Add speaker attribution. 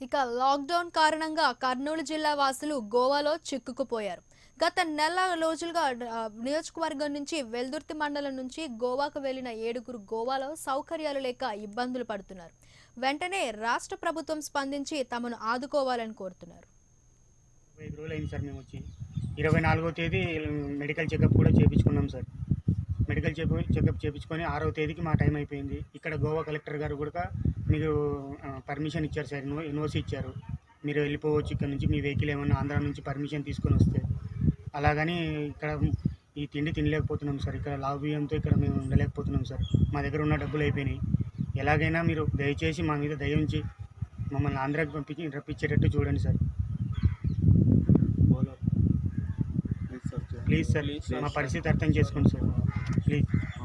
Speaker 1: ఇక లాక్డౌన్ కారణంగా కర్నూలు జిల్లా వాసులు గోవాలో చిక్కుకుపోయారు గత నెల రోజులుగా ఆ, నియోజకవర్గం నుంచి వెల్దుర్తి మండలం నుంచి గోవాకు వెళ్లిన ఏడుగురు గోవాలో సౌకర్యాలు లేక ఇబ్బందులు పడుతున్నారు వెంటనే రాష్ట్ర ప్రభుత్వం స్పందించి తమను ఆదుకోవాలని కోరుతున్నారు
Speaker 2: ఐదు రోజులు అయింది సార్ మేము వచ్చి ఇరవై నాలుగో తేదీ మెడికల్ చెకప్ కూడా చేయించుకున్నాం సార్ మెడికల్ చెకప్ చెకప్ చేయించుకొని ఆరో తేదీకి మా టైం అయిపోయింది ఇక్కడ గోవా కలెక్టర్ గారు కూడా మీకు పర్మిషన్ ఇచ్చారు సార్ ఎన్ఓ ఎన్ఓసి ఇచ్చారు మీరు వెళ్ళిపోవచ్చు ఇక్కడ నుంచి మీ వెహికల్ ఏమన్నా ఆంధ్ర నుంచి పర్మిషన్ తీసుకొని వస్తే అలాగని ఇక్కడ ఈ తిండి తినలేకపోతున్నాం సార్ ఇక్కడ లావు బియ్యంతో ఇక్కడ మేము ఉండలేకపోతున్నాం సార్ మా దగ్గర ఉన్న డబ్బులు అయిపోయినాయి ఎలాగైనా మీరు దయచేసి మా మీద దయ ఉంచి మమ్మల్ని ఆంధ్రాకి పంపించి రప్పించేటట్టు చూడండి సార్ ప్లీజ్ సార్ మా పరిస్థితి అర్థం చేసుకోండి సార్ ప్లీజ్